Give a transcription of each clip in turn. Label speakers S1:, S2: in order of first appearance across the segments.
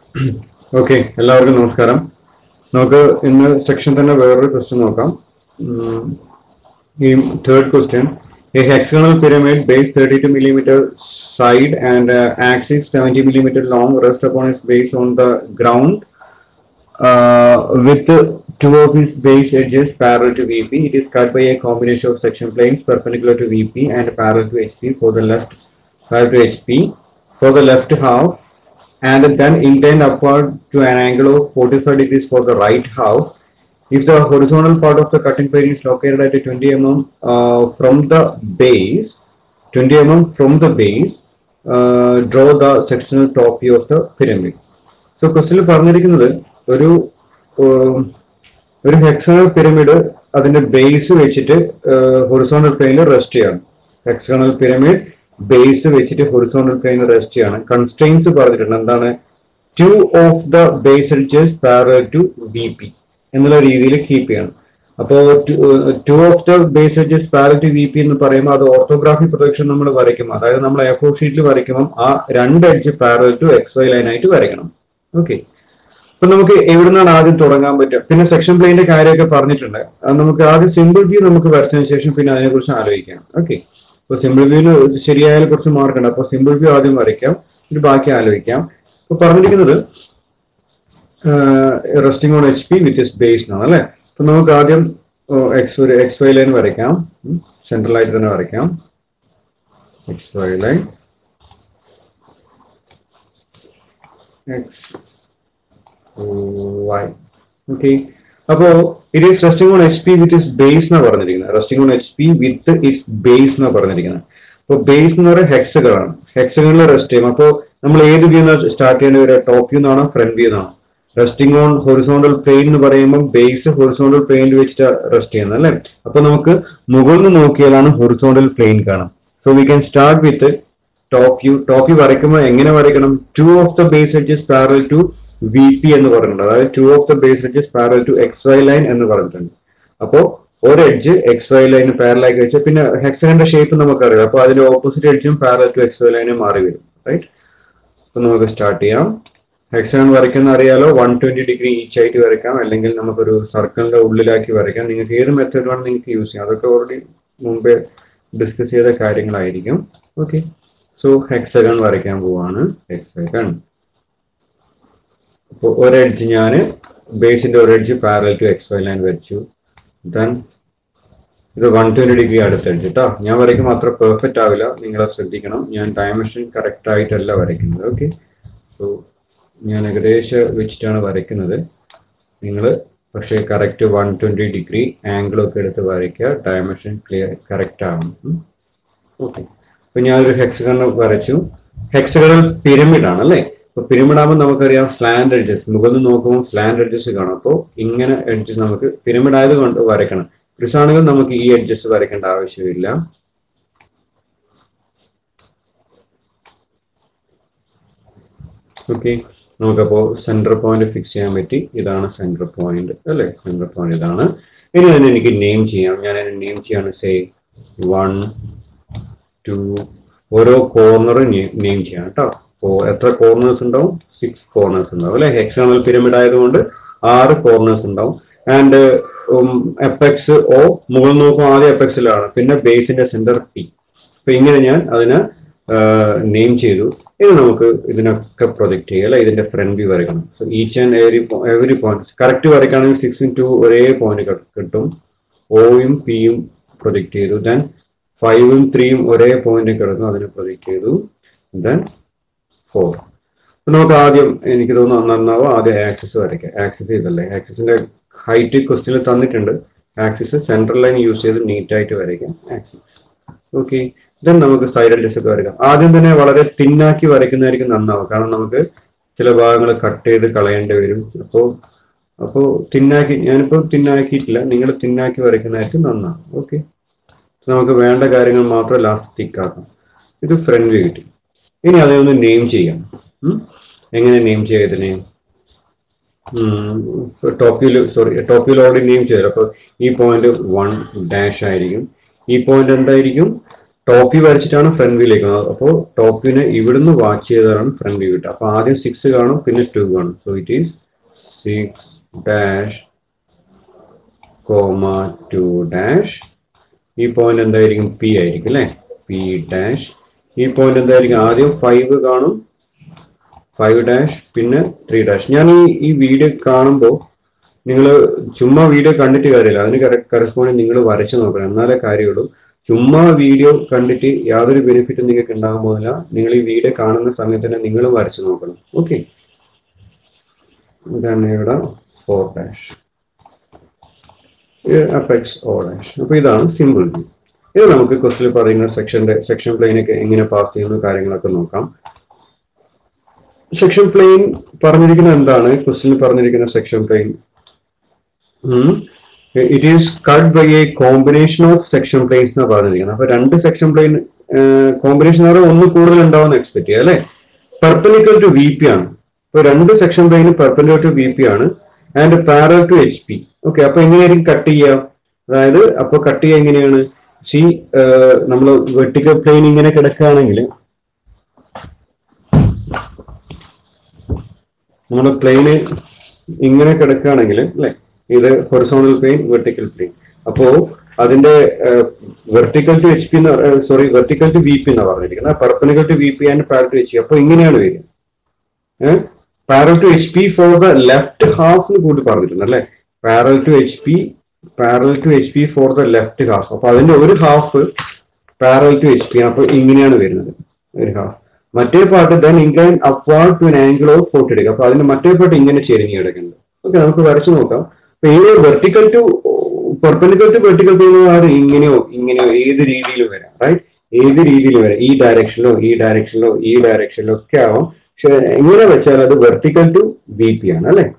S1: Okay എല്ലാവർക്കും നമസ്കാരം നമുക്ക് ഇന്ന് സെക്ഷൻ തന്നെ വേറൊരു ക്വസ്റ്റ്യൻ നോക്കാം ഉം, ഈ third question a hexagonal pyramid base thirty two millimetre side and axis seventy millimetre long rest upon its base on the ground uh, with two of its base edges parallel to VP. It is cut by a combination of section planes perpendicular to VP and parallel to HP for the left parallel to HP for the left half and then inclined upward to an angle of 45 degrees for the right half. If the horizontal part of the cutting plane is located at 20 mm uh, from the base, 20 mm from the base, uh, draw the sectional top view of the pyramid. So ക്വസ്റ്റിൽ പറഞ്ഞിരിക്കുന്നത് ഒരു ഉം, ഒരു hexagonal pyramid അതിന്റെ base വെച്ചിട്ട് horizontal പ്ലെയിനിൽ rest ചെയ്യണം hexagonal pyramid base വെച്ചിട്ട് ഹൊറിസോണൽ പ്ലെയിനിൽ റെസ്റ്റ് ചെയ്യണം കൺസ്ട്രെയിൻസ് പറഞ്ഞിട്ടുണ്ട് എന്താണ് two of the base edges parallel to V P എന്നുള്ള രീതിയിൽ കീപ്പ് ചെയ്യണം അപ്പോൾ two of the base edges parallel to V P എന്ന് പറയുമ്പോൾ അത് ഓർത്തോഗ്രാഫി പ്രൊജക്ഷൻ നമ്മൾ വരയ്ക്കും അതായത് നമ്മൾ എഫോ ഷീറ്റിൽ വരയ്ക്കുമ്പോൾ ആ രണ്ട് edge parallel to X Y line ആയിട്ട് വരയ്ക്കണം ഓക്കെ അപ്പൊ നമുക്ക് എവിടുന്നാണ് ആദ്യം തുടങ്ങാൻ പറ്റുക പിന്നെ സെക്ഷൻ പ്ലെയിന്റെ കാര്യമൊക്കെ പറഞ്ഞിട്ടുണ്ട് അത് നമുക്ക് ആദ്യം സിമ്പിൾ വ്യൂ നമുക്ക് വരച്ചതിന് ശേഷം പിന്നെ അതിനെക്കുറിച്ച് ആലോചിക്കാം ഓക്കെ അപ്പൊ സിമ്പിൾ വ്യൂവിന് ശരിയായാൽ കുറച്ച് മാർക്ക് ഉണ്ട് അപ്പൊ സിമ്പിൾ വ്യൂ ആദ്യം വരയ്ക്കാം എന്നിട്ട് ബാക്കി ആലോചിക്കാം അപ്പൊ പറഞ്ഞിരിക്കുന്നത് resting on H P with its base എന്നാണ് അല്ലെ അപ്പൊ നമുക്ക് ആദ്യം എക്സ് ഒരു എക്സ് വൈ ലൈൻ വരയ്ക്കാം സെൻട്രലായിട്ട് തന്നെ വരയ്ക്കാം X Y line X Y okay അപ്പോ it is resting on H P with its base എന്നാ പറഞ്ഞിരിക്കുന്നത് resting on H P with its base എന്നാ പറഞ്ഞിരിക്കുന്നത് അപ്പോൾ ബേസ് എന്ന് പറയുന്നത് ഹെക്സകളാണ് ഹെക്സകളിൽ റെസ്റ്റ് ചെയ്യും അപ്പോൾ നമ്മൾ ഏത് വ്യൂ സ്റ്റാർട്ട് ചെയ്യേണ്ടി വരിക ടോപ്പ് വ്യൂ എന്നാണോ ഫ്രണ്ട് വ്യൂ എന്നാണോ റെസ്റ്റിംഗ് ഓൺ ഹൊറിസോണ്ടൽ പ്ലെയിൻ എന്ന് പറയുമ്പോൾ ബേസ് ഹൊറിസോണ്ടൽ പ്ലെയിനിൽ വെച്ചിട്ട് റെസ്റ്റ് ചെയ്യുന്നത് അല്ലേ അപ്പൊ നമുക്ക് മുകളിൽ നിന്ന് നോക്കിയാലാണ് ഹൊറിസോണ്ടൽ പ്ലെയിൻ കാണാം so we can start with top view top view വരയ്ക്കുമ്പോൾ എങ്ങനെ വരയ്ക്കണം two of the base edges parallel to V P എന്ന് പറഞ്ഞിട്ടുണ്ട് അതായത് two of the base edges parallel to X Y line എന്ന് പറഞ്ഞിട്ടുണ്ട് അപ്പോൾ ഒരു എഡ്ജ് എക്സ് വൈ ലൈന് പാരലാക്കി വെച്ച് പിന്നെ ഹെക്സഗന്റെ ഷേപ്പ് നമുക്കറിയാം അപ്പോൾ അതിന്റെ ഓപ്പോസിറ്റ് എഡ്ജും പാരൽ ടു എക്സ് വൈ ലൈനും മാറി വരും റൈറ്റ് അപ്പൊ നമുക്ക് സ്റ്റാർട്ട് ചെയ്യാം ഹെക്സഗൺ വരയ്ക്കുന്ന അറിയാലോ വൺ ട്വന്റി ഡിഗ്രി ഈച്ച് ആയിട്ട് വരയ്ക്കാം അല്ലെങ്കിൽ നമുക്കൊരു സർക്കിളിന്റെ ഉള്ളിലാക്കി വരയ്ക്കാം നിങ്ങൾക്ക് ഏത് മെത്തേഡ് വേണം നിങ്ങൾക്ക് യൂസ് ചെയ്യാം അതൊക്കെ ഓൾറെഡി മുമ്പേ ഡിസ്കസ് ചെയ്ത കാര്യങ്ങളായിരിക്കും ഓക്കെ സോ ഹെക്സഗൺ വരയ്ക്കാൻ പോവാണ് ഹെക്സഗൺ അപ്പോൾ ഒരു എഡ്ജ് ഞാൻ ബേസിന്റെ ഒരു edge parallel to X Y line വരച്ചു ദെൻ ഇത് വൺ ട്വന്റി ഡിഗ്രി അടുത്ത എഡ്ജ് കേട്ടോ ഞാൻ വരയ്ക്കുമ്പോൾ അത്ര പെർഫെക്റ്റ് ആവില്ല നിങ്ങൾ ശ്രദ്ധിക്കണം ഞാൻ ഡയമെൻഷൻ കറക്റ്റ് ആയിട്ടല്ല വരയ്ക്കുന്നത് ഓക്കെ സോ ഞാൻ ഏകദേശം വെച്ചിട്ടാണ് വരയ്ക്കുന്നത് നിങ്ങൾ പക്ഷേ കറക്റ്റ് വൺ ട്വന്റി ഡിഗ്രി ആംഗിളൊക്കെ എടുത്ത് വരയ്ക്കുക ഡയമെൻഷൻ ക്ലിയർ കറക്റ്റ് ആവണം ഓക്കെ അപ്പൊ ഞാനൊരു ഹെക്സഗൺ വരച്ചു ഹെക്സഗണൽ പിരമിഡ് ആണ് അല്ലേ അപ്പൊ പിരമിഡ് ആകുമ്പോൾ നമുക്കറിയാം സ്ലാൻഡ് എഡ്ജസ് മുകളിൽ നിന്ന് നോക്കുമ്പോൾ സ്ലാൻഡ് എഡ്ജസ് കാണും അപ്പോൾ ഇങ്ങനെ എഡ്ജസ് നമുക്ക് പിരമിഡ് ആയതുകൊണ്ട് വരയ്ക്കണം ക്രിസാണെങ്കിൽ നമുക്ക് ഈ എഡ്ജസ് വരയ്ക്കേണ്ട ആവശ്യമില്ല ഓക്കെ നമുക്കപ്പോൾ സെന്റർ പോയിന്റ് ഫിക്സ് ചെയ്യാൻ പറ്റി ഇതാണ് സെന്റർ പോയിന്റ് അല്ലേ സെന്റർ പോയിന്റ് ഇതാണ് ഇനി അതിനെ എനിക്ക് നെയിം ചെയ്യാം ഞാൻ അതിനെ നെയിം ചെയ്യാണ് സേ വൺ ടു ഓരോ കോർണർ നെയിം ചെയ്യാം കേട്ടോ അപ്പോൾ എത്ര കോർണേഴ്സ് ഉണ്ടാവും സിക്സ് കോർണേഴ്സ് ഉണ്ടാവും അല്ലെ ഹെക്സാണൽ പിരമിഡ് ആയതുകൊണ്ട് ആറ് കോർണേഴ്സ് ഉണ്ടാവും ആൻഡ് എപ്പക്സ് ഓ മുകളിൽ നോക്കും ആദ്യം എപ്പക്സിലാണ് പിന്നെ ബേസിന്റെ സെന്റർ പി അപ്പൊ ഇങ്ങനെ ഞാൻ അതിനെ നെയിം ചെയ്തു ഇനി നമുക്ക് ഇതിനൊക്കെ പ്രൊജക്ട് ചെയ്യുക അല്ലെ ഇതിന്റെ ഫ്രണ്ട് വ്യൂ വരയ്ക്കണം so each and every every point correct വരയ്ക്കുകയാണെങ്കിൽ സിക്സും ടു ഒരേ പോയിന്റ് കിട്ടും ഓയും പിയും പ്രൊജക്ട് ചെയ്തു ദെൻ ഫൈവും ത്രീയും ഒരേ പോയിന്റ് കിടന്നു അതിനെ പ്രൊജക്ട് ചെയ്തു ദെൻ ഫോർ നമുക്ക് ആദ്യം എനിക്ക് തോന്നുന്നു നന്നാവും ആദ്യം ആക്സിസ് വരയ്ക്കാം ആക്സിസ് ചെയ്തല്ലേ ആക്സിസിന്റെ ഹൈറ്റ് ക്വസ്റ്റിനിൽ തന്നിട്ടുണ്ട് ആക്സിസ് സെൻട്രൽ ലൈൻ യൂസ് ചെയ്ത് നീറ്റ് ആയിട്ട് വരയ്ക്കാം ആക്സിസ് ഓക്കെ ദെൻ നമുക്ക് സൈഡ് എഡ്ജസ് ഒക്കെ വരയ്ക്കാം ആദ്യം തന്നെ വളരെ തിന്നാക്കി വരയ്ക്കുന്നതായിരിക്കും നന്നാവും കാരണം നമുക്ക് ചില ഭാഗങ്ങൾ കട്ട് ചെയ്ത് കളയേണ്ടി വരും അപ്പോൾ അപ്പോൾ തിന്നാക്കി ഞാനിപ്പോൾ തിന്നാക്കിയിട്ടില്ല നിങ്ങൾ തിന്നാക്കി വരയ്ക്കുന്നതായിരിക്കും നന്നാവും ഓക്കെ നമുക്ക് വേണ്ട കാര്യങ്ങൾ മാത്രം ലാസ്റ്റ് തിക്കാക്കാം ഇത് ഫ്രണ്ട് വ്യൂ കിട്ടി ഇനി അതിനെ ഒന്ന് നെയിം ചെയ്യാം ഉം? എങ്ങനെ നെയിം ചെയ്യാം ഇതിനെ ടോപ്പിൽ സോറി ടോപ്പിൽ ഓൾറെഡി നെയിം ചെയ്തല്ലോ അപ്പോൾ ഈ പോയിന്റ് വൺ ഡാഷ് ആയിരിക്കും ഈ പോയിന്റ് എന്തായിരിക്കും ടോപ്പ് വ്യൂ വരച്ചിട്ടാണ് ഫ്രണ്ട് വ്യൂയിലേക്ക് അപ്പോൾ ടോപ്പ് വ്യൂവിനെ ഇവിടുന്ന് വാച്ച് ചെയ്തതാണ് ഫ്രണ്ട് വ്യൂ കിട്ടുക അപ്പോൾ ആദ്യം സിക്സ് കാണും പിന്നെ ടു കാണും so it is six dash comma two dash ഈ പോയിന്റ് എന്തായിരിക്കും പി ആയിരിക്കും അല്ലേ പി ഡാഷ് ഈ പോയിന്റ് എന്തായിരിക്കും ആദ്യം ഫൈവ് കാണും ഫൈവ് ഡാഷ് പിന്നെ ത്രീ ഡാഷ് ഞാൻ ഈ ഈ വീഡിയോ കാണുമ്പോൾ നിങ്ങൾ ചുമ്മാ വീഡിയോ കണ്ടിട്ട് കാര്യമില്ല അതിന് കറസ്പോണ്ടിങ് നിങ്ങൾ വരച്ച് നോക്കണം എന്നാലേ കാര്യമുള്ളൂ ചുമ്മാ വീഡിയോ കണ്ടിട്ട് യാതൊരു ബെനിഫിറ്റും നിങ്ങൾക്ക് ഉണ്ടാകാൻ പോകുന്നില്ല നിങ്ങൾ ഈ വീഡിയോ കാണുന്ന സമയത്ത് തന്നെ നിങ്ങളും വരച്ച് നോക്കണം ഓക്കെ ഇതാണ് ഇവിടെ ഫോർ ഡാഷ് അഫക്ട്സ് ഓ ഡാഷ് അപ്പോൾ ഇതാണ് സിമ്പിൾ വ്യൂ ഇത് നമുക്ക് ക്വസ്റ്റിൽ പറയുന്ന സെക്ഷന്റെ സെക്ഷൻ പ്ലെയിനൊക്കെ എങ്ങനെ പാസ് ചെയ്യുന്ന കാര്യങ്ങളൊക്കെ നോക്കാം സെക്ഷൻ പ്ലെയിൻ പറഞ്ഞിരിക്കുന്നത് എന്താണ് ക്വസ്റ്റിൽ പറഞ്ഞിരിക്കുന്ന section plane it is cut by a combination of section planes എന്നാണ് പറഞ്ഞിരിക്കുന്നത് അപ്പൊ രണ്ട് സെക്ഷൻ പ്ലെയിൻ കോമ്പിനേഷൻ എന്ന് ഒന്ന് കൂടുതൽ ഉണ്ടാവുമെന്ന് എക്സ്പെക്ട് ചെയ്യാം അല്ലെ പെർപ്പനിക്കൽ ടു വി പി ആണ് ഇപ്പൊ രണ്ട് section plane perpendicular to V P ആണ് and parallel to H P okay അപ്പൊ എങ്ങനെയായിരിക്കും കട്ട് ചെയ്യുക അതായത് അപ്പൊ കട്ട് ചെയ്യുക എങ്ങനെയാണ് സി നമ്മൾ വെർട്ടിക്കൽ പ്ലെയിൻ ഇങ്ങനെ കിടക്കുകയാണെങ്കിൽ നമ്മുടെ പ്ലെയിന് ഇങ്ങനെ കിടക്കുകയാണെങ്കിൽ അല്ലെ ഇത് ഹൊറിസോണൽ പ്ലെയിൻ വെർട്ടിക്കൽ പ്ലെയിൻ അപ്പോ അതിന്റെ vertical to H P sorry vertical to V P എന്നാണ് പറഞ്ഞിരിക്കുന്നത് perpendicular to V P and parallel to H P അപ്പൊ ഇങ്ങനെയാണ് വരിക parallel to H P for the left half എന്ന് കൂടി പറഞ്ഞിട്ടുണ്ട് അല്ലെ parallel to H P parallel to H P for the left half അപ്പൊ അതിന്റെ ഒരു half parallel to H P അപ്പൊ ഇങ്ങനെയാണ് വരുന്നത് ഒരു ഹാഫ് മറ്റേ part then incline upward to angle of forty എടുക്കുക അപ്പൊ അതിന്റെ മറ്റേ പാർട്ട് ഇങ്ങനെ ചെരിഞ്ഞ് കിടക്കുന്നത് ഓക്കെ നമുക്ക് വരച്ചു നോക്കാം അപ്പൊ ഈ vertical to perpendicular to vertical ചെയ്യുന്നത് ഇങ്ങനെയോ ഇങ്ങനെയോ ഏത് രീതിയിൽ വരാം റൈറ്റ് ഏത് രീതിയിൽ വരാം ഈ ഡയറക്ഷനിലോ ഈ ഡയറക്ഷനിലോ ഈ ഡയറക്ഷനിലോ ഒക്കെ ആവാം പക്ഷെ എങ്ങനെ വെച്ചാൽ അത് വെർട്ടിക്കൽ ടു വി പി ആണ് അല്ലെ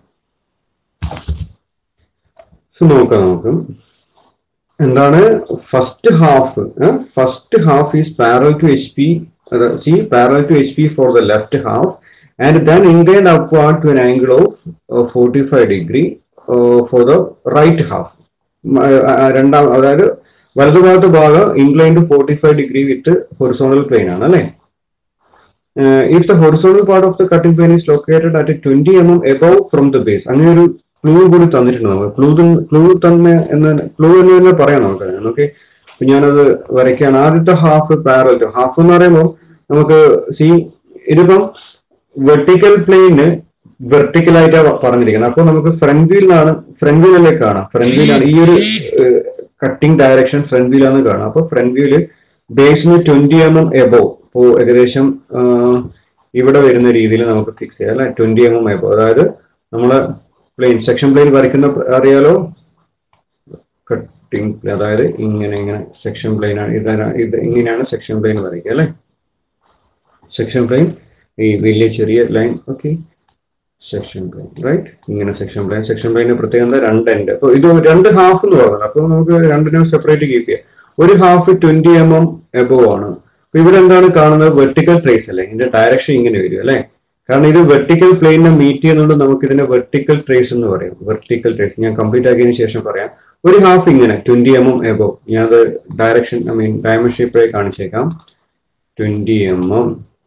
S1: നോക്കാം നമുക്ക് എന്താണ് first half first half is parallel to H P see parallel to HP for the left half and then inclined upward to an angle of uh, 45 degree uh, for the right half. രണ്ടാം അതായത് വലതുഭാഗത്തെ ഭാഗം inclined forty five degree with horizontal plane ആണ് അല്ലേ if the horizontal part of the cutting plane is located at twenty M M above from the base അങ്ങനെ ഒരു clue കൂടി തന്നിട്ടുണ്ട് നമുക്ക് ക്ലൂ ക്ലൂ തന്നെ എന്ന് ക്ലൂ എന്ന് തന്നെ പറയാം നമുക്ക് ഓക്കെ ഞാനത് വരയ്ക്കുകയാണ് ആദ്യത്തെ ഹാഫ് പാരൽ ടു ഹാഫ് എന്ന് പറയുമ്പോൾ നമുക്ക് സി ഇതിപ്പം വെർട്ടിക്കൽ പ്ലെയിന് വെർട്ടിക്കൽ ആയിട്ടാണ് പറഞ്ഞിരിക്കുന്നത് അപ്പോൾ നമുക്ക് ഫ്രണ്ട് വീലിനാണ് ഫ്രണ്ട് വീലല്ലേ കാണാം ഫ്രണ്ട് വീലാണ് ഈ ഒരു കട്ടിംഗ് ഡയറക്ഷൻ ഫ്രണ്ട് വീലാന്ന് കാണാം അപ്പോൾ ഫ്രണ്ട് വ്യൂല് ബേസിന് ട്വന്റി എം എം എബോ ഇപ്പോൾ ഏകദേശം ഇവിടെ വരുന്ന രീതിയിൽ നമുക്ക് ഫിക്സ് ചെയ്യാം അല്ലെ ട്വന്റി എം എം എബോ അതായത് നമ്മളെ പ്ലെയിൻ സെക്ഷൻ പ്ലെയിൻ വരയ്ക്കുന്ന അറിയാലോ കട്ടിംഗ് അതായത് ഇങ്ങനെ ഇങ്ങനെ സെക്ഷൻ പ്ലെയിൻ ആണ് ഇതാണ് ഇത് ഇങ്ങനെയാണ് സെക്ഷൻ പ്ലെയിൻ വരയ്ക്കുക അല്ലേ സെക്ഷൻ പ്ലെയിൻ ഈ വലിയ ചെറിയ line okay section plane right ഇങ്ങനെ സെക്ഷൻ പ്ലെയിൻ സെക്ഷൻ പ്ലെയിന് പ്രത്യേകത രണ്ട് എൻഡ് അപ്പോൾ ഇത് രണ്ട് ഹാഫ് എന്ന് പറഞ്ഞത് അപ്പോൾ നമുക്ക് രണ്ടിനും സെപ്പറേറ്റ് കീപ്പ് ചെയ്യാം ഒരു half twenty M M above ആണ് അപ്പൊ ഇവിടെ എന്താണ് കാണുന്നത് വെർട്ടിക്കൽ ട്രേസ് അല്ലേ ഇതിന്റെ ഡയറക്ഷൻ ഇങ്ങനെ വരും അല്ലേ കാരണം ഇത് വെർട്ടിക്കൽ പ്ലെയിനെ മീറ്റ് ചെയ്യുന്നതുകൊണ്ട് നമുക്ക് ഇതിനെ വെർട്ടിക്കൽ ട്രേസ് എന്ന് പറയും വെർട്ടിക്കൽ ട്രേസ് ഞാൻ കംപ്ലീറ്റ് ആക്കിയതിനു ശേഷം പറയാം ഒരു ഹാഫ് ഇങ്ങനെ ട്വന്റി എം എം എബോ ഞാനത് ഡയറക്ഷൻ ഐ മീൻ ഡയമെൻഷൻ ഇപ്പോഴേ കാണിച്ചേക്കാം ട്വന്റി എം എം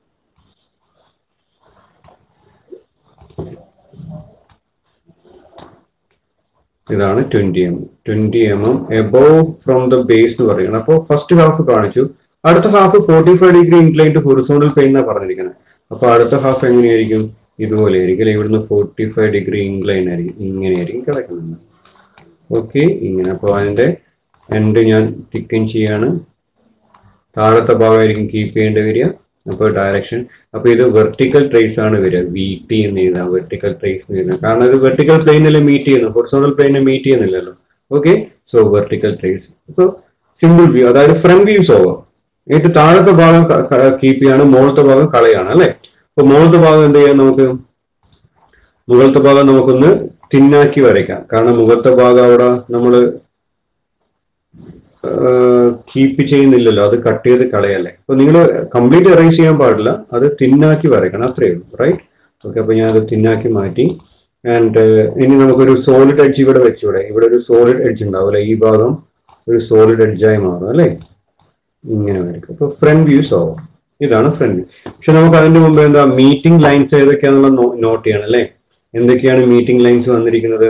S1: ഇതാണ് twenty M twenty M M above from the base എന്ന് പറയുന്നത് അപ്പോൾ ഫസ്റ്റ് ഹാഫ് കാണിച്ചു അടുത്ത half forty five degree incline to horizontal plane എന്നാണ് പറഞ്ഞിരിക്കുന്നത് അപ്പോൾ അടുത്ത ഹാഫ് എങ്ങനെയായിരിക്കും ഇതുപോലെ ആയിരിക്കും ഇവിടുന്ന് ഫോർട്ടി ഫൈവ് ഡിഗ്രി ഇൻക്ലൈൻ ആയിരിക്കും ഇങ്ങനെയായിരിക്കും കിടക്കുന്നത് ഓക്കെ ഇങ്ങനെ അപ്പോൾ അതിന്റെ എൻഡ് ഞാൻ തിക്കൻ ചെയ്യാണ് താഴത്തെ ഭാഗമായിരിക്കും കീപ്പ് ചെയ്യേണ്ടി വരിക അപ്പോൾ ഡയറക്ഷൻ അപ്പോൾ ഇത് വെർട്ടിക്കൽ ട്രേസ് ആണ് വരിക വി ടി എന്ന് എഴുതാം വെർട്ടിക്കൽ ട്രേസ് എന്ന് എഴുതാം കാരണം ഇത് വെർട്ടിക്കൽ പ്ലെയിനിൽ മീറ്റ് ചെയ്യുന്നു ഹൊറിസോണൽ പ്ലെയിനെ മീറ്റ് ചെയ്യുന്നില്ലല്ലോ ഓക്കെ സോ വെർട്ടിക്കൽ ട്രേസ് അപ്പോൾ സിമ്പിൾ വ്യൂ അതായത് ഫ്രണ്ട് വ്യൂസ് ഓവർ എന്നിട്ട് താഴത്തെ ഭാഗം കീപ്പ് ചെയ്യാണ് മുകളത്തെ ഭാഗം കളയാണ് അല്ലേ അപ്പോൾ മുകളത്തെ ഭാഗം എന്ത് ചെയ്യാം നമുക്ക് മുകളത്തെ ഭാഗം നമുക്കൊന്ന് തിന്നാക്കി വരയ്ക്കാം കാരണം മുഖത്തെ ഭാഗം അവിടെ നമ്മൾ കീപ്പ് ചെയ്യുന്നില്ലല്ലോ അത് കട്ട് ചെയ്ത് കളയല്ലേ അപ്പൊ നിങ്ങൾ കംപ്ലീറ്റ് എറേസ് ചെയ്യാൻ പാടില്ല അത് തിന്നാക്കി വരയ്ക്കണം അത്രയേ ഉള്ളൂ റൈറ്റ് ഓക്കെ അപ്പൊ ഞാൻ അത് തിന്നാക്കി മാറ്റി ആൻഡ് ഇനി നമുക്കൊരു സോളിഡ് എഡ്ജ് ഇവിടെ വെച്ചൂടെ ഇവിടെ ഒരു സോളിഡ് എഡ്ജ് ഉണ്ടാവില്ല ഈ ഭാഗം ഒരു സോളിഡ് എഡ്ജായി മാറും അല്ലേ ഇങ്ങനെ വരയ്ക്കും അപ്പൊ ഫ്രണ്ട് വ്യൂ സോൾവ് ഇതാണ് ഫ്രണ്ട് വ്യൂ പക്ഷെ നമുക്ക് അതിന്റെ മുമ്പ് എന്താ മീറ്റിംഗ് ലൈൻസ് ഏതൊക്കെയാണെന്നുള്ള നോട്ട് ചെയ്യണം അല്ലേ എന്തൊക്കെയാണ് മീറ്റിംഗ് ലൈൻസ് വന്നിരിക്കുന്നത്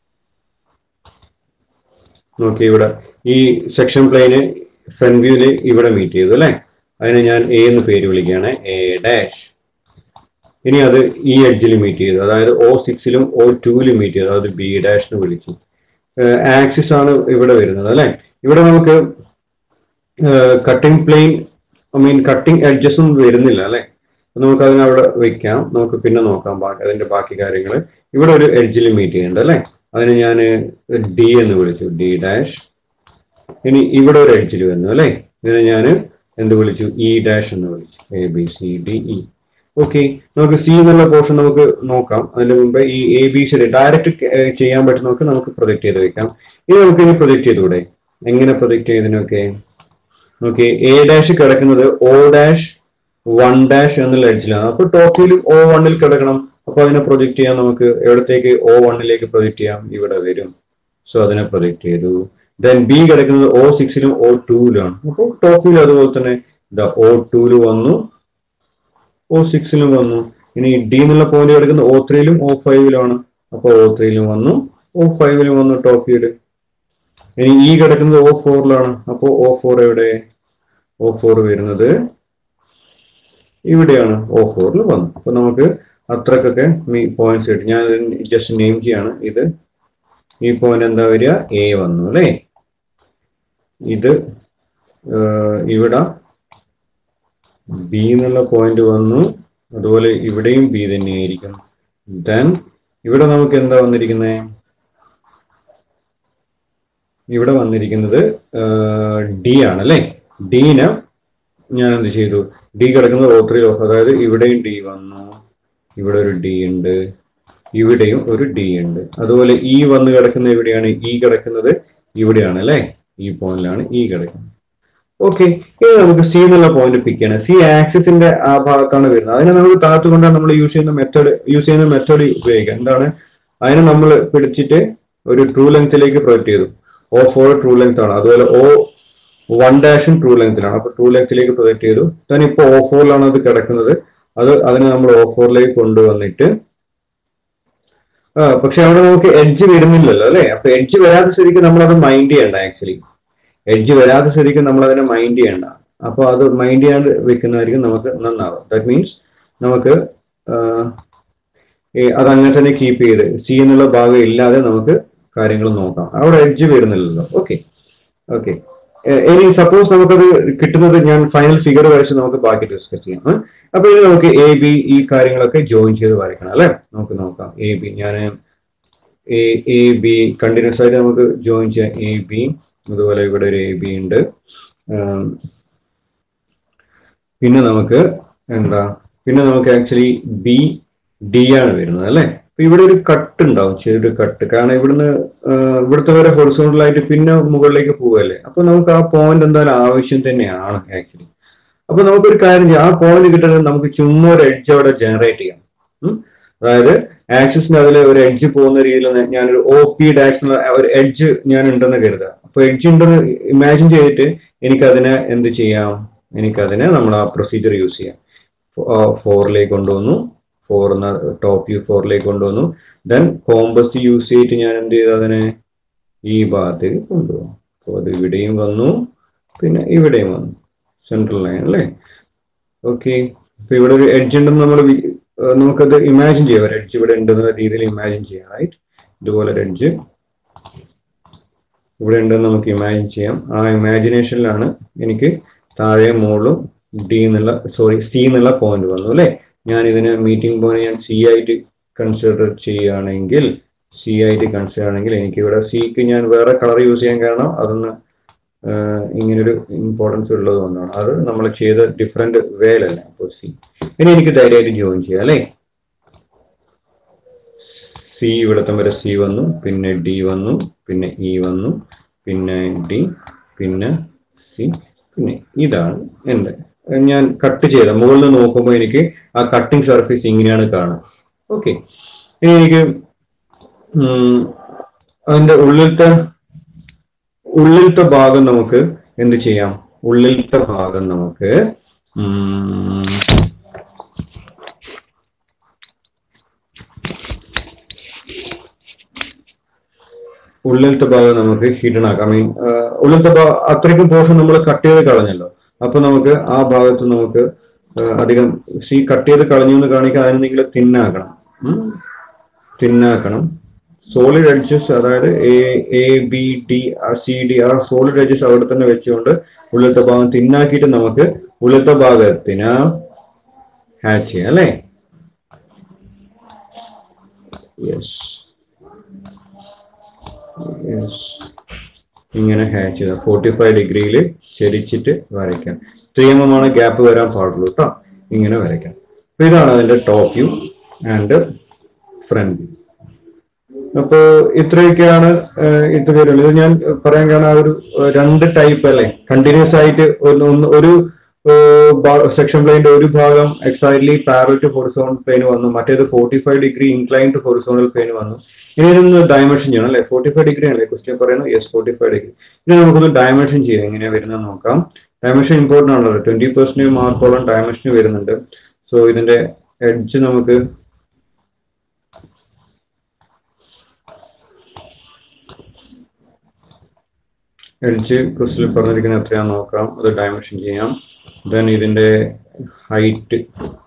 S1: നോക്കി ഇവിടെ ഈ സെക്ഷൻ പ്ലെയിന് ഫ്രണ്ട് വ്യൂല് ഇവിടെ മീറ്റ് ചെയ്തു അല്ലേ അതിനെ ഞാൻ എ എന്ന് പേര് വിളിക്കുകയാണ് എ ഡാഷ് ഇനി അത് ഈ എഡ്ജിൽ മീറ്റ് ചെയ്തു അതായത് ഒ സിക്സിലും ഒ ടൂവിലും മീറ്റ് ചെയ്തു അതായത് ബി ഡാഷ് എന്ന് വിളിച്ചു ആക്സിസ് ആണ് ഇവിടെ വരുന്നത് അല്ലേ ഇവിടെ നമുക്ക് cutting plane I mean cutting edges ഒന്നും വരുന്നില്ല അല്ലേ അപ്പൊ നമുക്ക് അതിനെ അവിടെ വെക്കാം നമുക്ക് പിന്നെ നോക്കാം ബാക്കി അതിന്റെ ബാക്കി കാര്യങ്ങൾ ഇവിടെ ഒരു എഡ്ജിൽ മീറ്റ് ചെയ്യുന്നുണ്ട് അല്ലേ അതിന് ഞാൻ ഡി എന്ന് വിളിച്ചു ഡി ഡാഷ് ഇനി ഇവിടെ ഒരു എഡ്ജിൽ വന്നു അല്ലേ ഇതിനെ ഞാൻ എന്ത് വിളിച്ചു ഇ ഡാഷ് എന്ന് വിളിച്ചു A B C D E okay നമുക്ക് സി എന്നുള്ള പോർഷൻ നമുക്ക് നോക്കാം അതിന് മുമ്പ് ഈ എ ബി സി ഡയറക്റ്റ് ചെയ്യാൻ പറ്റുന്നവർക്ക് നമുക്ക് പ്രൊജക്ട് ചെയ്ത് വെക്കാം ഇനി നമുക്ക് ഇനി പ്രൊജക്ട് ചെയ്തുകൂടെ എങ്ങനെ പ്രൊജക്ട് ചെയ്തതിനൊക്കെ ഓക്കെ എ ഡാഷ് കിടക്കുന്നത് ഒ ഡാഷ് വൺ ഡാഷ് എന്നുള്ള എഡ്ജിലാണ് അപ്പൊ ടോപ്പിൽ ഒ വണ്ണിൽ കിടക്കണം അപ്പൊ അതിനെ പ്രൊജക്ട് ചെയ്യാൻ നമുക്ക് എവിടത്തേക്ക് ഒ വണ്ണിലേക്ക് പ്രൊജക്ട് ചെയ്യാം ഇവിടെ വരും സോ അതിനെ പ്രൊജക്ട് ചെയ്തു ദെൻ ബി കിടക്കുന്നത് ഒ സിക്സിലും ഒ ടൂവിലാണ് അപ്പോൾ ടോപ്പിൽ അതുപോലെ തന്നെ ഇതാ ഒ ടൂല് വന്നു ഒ സിക്സിലും വന്നു ഇനി ഡി എന്നുള്ള പോയിന്റ് കിടക്കുന്നത് ഒ ത്രീയിലും ഒ ഫൈവിലുമാണ് അപ്പോൾ ഒ ത്രീയിലും വന്നു ഒ ഫൈവിലും വന്നു ടോപ്പ് വ്യൂല് ഇനി ഇ കിടക്കുന്നത് ഒ ഫോറിലാണ് അപ്പോൾ ഒ ഫോർ എവിടെ ഒ ഫോർ വരുന്നത് ഇവിടെയാണ് ഒ ഫോറിൽ വന്നു അപ്പൊ നമുക്ക് അത്രക്കൊക്കെ പോയിന്റ്സ് കിട്ടും ഞാൻ ജസ്റ്റ് നെയിം ചെയ്യാണ് ഇത് ഈ പോയിന്റ് എന്താ വരിക എ വന്നു അല്ലേ ഇത് ഏർ, ഇവിടെ ബി എന്നുള്ള പോയിന്റ് വന്നു അതുപോലെ ഇവിടെയും ബി തന്നെയായിരിക്കും ദെൻ ഇവിടെ നമുക്ക് എന്താ വന്നിരിക്കുന്നത് ഇവിടെ വന്നിരിക്കുന്നത് ഡി ആണ് അല്ലേ ഡീനെ ഞാൻ എന്ത് ചെയ്തു ഡി കിടക്കുന്നത് ഓ ത്രീ ഓഫ് അതായത് ഇവിടെയും ഡി വന്നു ഇവിടെ ഒരു ഡി ഉണ്ട് ഇവിടെയും ഒരു ഡി ഉണ്ട് അതുപോലെ ഇ വന്ന് കിടക്കുന്നത് എവിടെയാണ് ഇ കിടക്കുന്നത് ഇവിടെയാണ് അല്ലേ ഈ പോയിന്റിലാണ് ഇ കിടക്കുന്നത് ഓക്കെ ഇനി നമുക്ക് സി എന്നുള്ള പോയിന്റ് പിക്ക് ചെയ്യണം സി ആക്സിസിന്റെ ആ ഭാഗത്താണ് വരുന്നത് അതിനെ നമ്മൾ താഴ്ത്തു കൊണ്ടാണ് നമ്മൾ യൂസ് ചെയ്യുന്ന മെത്തേഡ് യൂസ് ചെയ്യുന്ന മെത്തേഡ് ഉപയോഗിക്കുക എന്താണ് അതിനെ നമ്മൾ പിടിച്ചിട്ട് ഒരു ട്രൂ ലെങ്ത്തിലേക്ക് പ്രൊജക്ട് ചെയ്തു ഓ ഫോർ ട്രൂ ലെങ്ത് ആണ് അതുപോലെ ഓ വൺ ഡാഷും ട്രൂ ലെങ്ത്തിലാണ് അപ്പൊ ട്രൂ ലെങ്ത്തിലേക്ക് പ്രൊജക്ട് ചെയ്തു then ഇപ്പൊ ഓ ഫോറിലാണ് അത് കിടക്കുന്നത് അത് അതിനെ നമ്മൾ ഓ ഫോറിലേക്ക് കൊണ്ടുവന്നിട്ട് ആ പക്ഷെ അവിടെ നമുക്ക് എഡ്ജ് വരുന്നില്ലല്ലോ അല്ലെ അപ്പൊ എഡ്ജ് വരാത്ത സ്ഥിതിക്ക് നമ്മൾ അത് മൈൻഡ് ചെയ്യണ്ട ആക്ച്വലി എഡ്ജ് വരാത്ത സ്ഥിതിക്ക് നമ്മൾ അതിനെ മൈൻഡ് ചെയ്യണ്ട അപ്പൊ അത് മൈൻഡ് ചെയ്യാണ്ട് വെക്കുന്നതായിരിക്കും നമുക്ക് നന്നാവുക ദാറ്റ് മീൻസ് നമുക്ക് ആ, ഈ അത് അങ്ങനെ തന്നെ കീപ്പ് ചെയ്ത് സി എന്നുള്ള ഭാഗം ഇല്ലാതെ നമുക്ക് കാര്യങ്ങൾ നോക്കാം അവിടെ എഡ്ജ് വരുന്നില്ലല്ലോ ഓക്കെ ഓക്കെ ഇനി സപ്പോസ് നമുക്കത് കിട്ടുന്നത് ഞാൻ ഫൈനൽ ഫിഗർ വരച്ച് നമുക്ക് ബാക്കി ഡിസ്കസ് ചെയ്യാം ഏ? അപ്പൊ ഇനി നമുക്ക് എ ബി ഈ കാര്യങ്ങളൊക്കെ ജോയിൻ ചെയ്ത് വരയ്ക്കണം അല്ലെ നമുക്ക് നോക്കാം എ ബി ഞാൻ എ എ ബി കണ്ടിന്യൂസ് ആയിട്ട് നമുക്ക് ജോയിൻ ചെയ്യാം എ ബി അതുപോലെ ഇവിടെ ഒരു എ ബി ഉണ്ട് ഉം, പിന്നെ നമുക്ക് എന്താ പിന്നെ നമുക്ക് ആക്ച്വലി ബി ഡി ആണ് വരുന്നത് അല്ലെ അപ്പൊ ഇവിടെ ഒരു കട്ട് ഉണ്ടാവും ചെറിയൊരു കട്ട് കാരണം ഇവിടുന്ന് ആഹ് ഇവിടുത്തെ വരെ ഹൊറിസോണ്ടൽ ആയിട്ട് പിന്നെ മുകളിലേക്ക് പോവല്ലേ അപ്പൊ നമുക്ക് ആ പോയിന്റ് എന്തായാലും ആവശ്യം തന്നെയാണ് ആക്ച്വലി അപ്പൊ നമുക്കൊരു കാര്യം ചെയ്യാം ആ പോയിന്റ് കിട്ടുന്നത് നമുക്ക് ചുമ്മാ ഒരു എഡ്ജ് അവിടെ ജനറേറ്റ് ചെയ്യാം ഉം. അതായത് ആക്സിസിന് അതിൽ ഒരു എഡ്ജ് പോകുന്ന രീതിയിൽ ഞാനൊരു ഒ പി ഡാഷ് ഒരു എഡ്ജ് ഞാൻ ഉണ്ടെന്ന് കരുതുക അപ്പൊ എഡ്ജ് ഉണ്ടെന്ന് ഇമാജിൻ ചെയ്തിട്ട് എനിക്കതിനെ എന്ത് ചെയ്യാം എനിക്കതിനെ നമ്മൾ ആ പ്രൊസീജിയർ യൂസ് ചെയ്യാം ഫോറിലേക്ക് കൊണ്ടുവന്നു ഫോർ എന്ന ടോപ്പ് വ്യൂ ഫോറിലേക്ക് കൊണ്ടുവന്നു ദെൻ കോമ്പസ് യൂസ് ചെയ്തിട്ട് ഞാൻ എന്ത് ചെയ്തു അതിനെ ഈ ഭാഗത്തേക്ക് കൊണ്ടുപോകും അപ്പോൾ അത് ഇവിടെയും വന്നു പിന്നെ ഇവിടെയും വന്നു സെൻട്രൽ ലൈൻ അല്ലേ ഓക്കെ അപ്പൊ ഇവിടെ ഒരു എഡ്ജ് ഉണ്ടെന്ന് നമ്മൾ നമുക്കത് ഇമാജിൻ ചെയ്യാം ഒരു എഡ്ജ് ഇവിടെ ഉണ്ടെന്ന രീതിയിൽ ഇമാജിൻ ചെയ്യാം റൈറ്റ് ഇതുപോലെ ഒരു എഡ്ജ് ഇവിടെ ഉണ്ടെന്ന് നമുക്ക് ഇമാജിൻ ചെയ്യാം ആ ഇമാജിനേഷനിലാണ് എനിക്ക് താഴെ മുകളിലും ഡി എന്നുള്ള സോറി സി എന്നുള്ള പോയിന്റ് വന്നു അല്ലേ ഞാൻ ഇതിന് മീറ്റിംഗ് പോയിന്റ് ഞാൻ സി ആയിട്ട് കൺസിഡർ ചെയ്യുകയാണെങ്കിൽ സി ആയിട്ട് കൺസിഡർ ആണെങ്കിൽ എനിക്ക് ഇവിടെ സിക്ക് ഞാൻ വേറെ കളർ യൂസ് ചെയ്യാൻ കാരണം അതൊന്ന് ആഹ് ഇങ്ങനൊരു ഇമ്പോർട്ടൻസ് ഉള്ളത് കൊണ്ടാണ് അത് നമ്മൾ ചെയ്ത ഡിഫറെന്റ് വേലല്ല അപ്പോൾ സി ഇനി എനിക്ക് ധൈര്യമായിട്ട് ജോയിൻ ചെയ്യാം അല്ലേ സി ഇവിടത്തെ വരെ സി വന്നു പിന്നെ ഡി വന്നു പിന്നെ ഇ വന്നു പിന്നെ ഡി പിന്നെ സി പിന്നെ ഇതാണ് എൻ്റെ ഞാൻ കട്ട് ചെയ്ത മുകളിൽ നിന്ന് നോക്കുമ്പോൾ എനിക്ക് ആ കട്ടിംഗ് സർഫേസ് ഇങ്ങനെയാണ് കാണുക ഓക്കെ ഇനി എനിക്ക് ഉം, അതിന്റെ ഉള്ളിലത്തെ ഉള്ളിലത്തെ ഭാഗം നമുക്ക് എന്ത് ചെയ്യാം ഉള്ളിലത്തെ ഭാഗം നമുക്ക് ഉം, ഉള്ളിലത്തെ ഭാഗം നമുക്ക് ഹിഡൻ ആക്കാം ഐ മീൻ ഉള്ളിലത്തെ ഭാഗം അത്രയ്ക്കും പോർഷൻ നമ്മൾ കട്ട് ചെയ്ത് കളഞ്ഞല്ലോ അപ്പൊ നമുക്ക് ആ ഭാഗത്ത് നമുക്ക് ആ, അധികം സി കട്ട് ചെയ്ത് കളഞ്ഞു എന്ന് കാണിക്കാൻ അതിന് നിങ്ങൾ തിന്നാക്കണം തിന്നാക്കണം സോളിഡ് എഡ്ജസ് അതായത് A A B D C D ആ സോളിഡ് എഡ്ജസ് അവിടെ തന്നെ വെച്ചുകൊണ്ട് ഉള്ളിലത്തെ ഭാഗം തിന്നാക്കിയിട്ട് നമുക്ക് ഉള്ളിലത്തെ ഭാഗത്തിന് ഹാച്ച് ചെയ്യാം അല്ലേ യെസ് യെസ് ഇങ്ങനെ ഹാച്ച് ചെയ്ത ഫോർട്ടി ഫൈവ് ഡിഗ്രിയിൽ ചരിച്ചിട്ട് വരയ്ക്കാം ത്രീ എം എം ആണ് ഗ്യാപ്പ് വരാൻ പാടുള്ളൂ കേട്ടോ ഇങ്ങനെ വരയ്ക്കാം അപ്പൊ ഇതാണ് അതിന്റെ top view and front view അപ്പോ ഇത്രയൊക്കെയാണ് ഏഹ്, ഇത് വരുന്നത് ഇത് ഞാൻ പറയാൻ കാരണം ആ ഒരു ഏഹ്, രണ്ട് ടൈപ്പ് അല്ലേ കണ്ടിന്യൂസ് ആയിട്ട് ഒന്ന് ഒന്ന് ഒരു സെക്ഷൻ പ്ലെയിന്റെ ഒരു ഭാഗം exactly parallel to horizontal plane വന്നു മറ്റേത് forty five degree incline to horizontal plane വന്നു ഇനി ഇതൊന്ന് ഡയമെൻഷൻ ചെയ്യണം അല്ലേ ഫോർട്ടി ഫൈവ് ഡിഗ്രി അല്ലേ ക്വസ്റ്റ്യൻ പറയുന്നത് യെസ് ഫോർട്ടി ഫൈവ് ഡിഗ്രി ഇനി നമുക്കൊന്ന് ഡയമെൻഷൻ ചെയ്യാം എങ്ങനെയാണ് വരുന്നത് നോക്കാം ഡയമെൻഷൻ ഇമ്പോർട്ടൻ്റ് ആണല്ലോ ട്വന്റി പെർസെന്റ് മാർക്കോളം ഡയമെൻഷൻ വരുന്നുണ്ട് സോ ഇതിന്റെ എഡ്ജ് നമുക്ക് എഡ്ജ് ക്വസ്റ്റിൽ പറഞ്ഞിരിക്കുന്നത് എത്രയാണെന്ന് നോക്കാം അത് ഡയമെൻഷൻ ചെയ്യാം ദെൻ ഇതിന്റെ ഹൈറ്റ്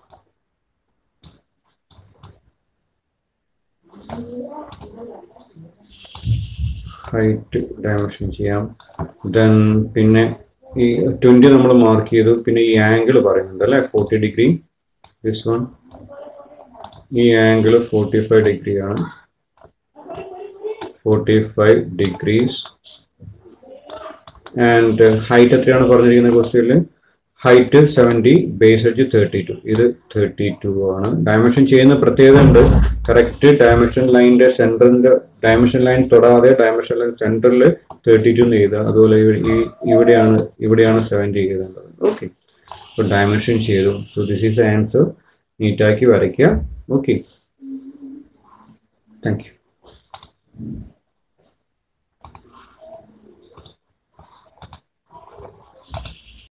S1: ഹൈറ്റ് ഡയമെൻഷൻ ചെയ്യാം ദെൻ പിന്നെ ഈ ട്വന്റി നമ്മൾ മാർക്ക് ചെയ്തു പിന്നെ ഈ ആംഗിൾ പറയുന്നുണ്ട് അല്ലെ ഫോർട്ടി ഡിഗ്രി ദിസ് വൺ ഈ ആംഗിൾ ഫോർട്ടി ഫൈവ് ഡിഗ്രി ആണ് forty five degrees and height എത്രയാണ് പറഞ്ഞിരിക്കുന്നത് ക്വസ്റ്റ്യനിൽ height seventy base edge thirty two ഇത് തേർട്ടി ടു ആണ് ഡയമെൻഷൻ ചെയ്യുന്ന പ്രത്യേകത ഉണ്ട് കറക്റ്റ് ഡയമെൻഷൻ ലൈനിന്റെ സെന്ററിന്റെ ഡയമെൻഷൻ ലൈൻ തൊടാതെ ഡയമെൻഷൻ ലൈൻ സെന്ററിൽ തേർട്ടി ടു ചെയ്ത അതുപോലെ ഇവ- ഈ ഇവിടെയാണ് ഇവിടെയാണ് സെവൻറ്റി ചെയ്തേണ്ടത് ഓക്കെ അപ്പോൾ ഡയമെൻഷൻ ചെയ്തു സോ ദിസ് ഈസ് ആൻസർ നീറ്റാക്കി വരയ്ക്കുക ഓക്കെ താങ്ക് യു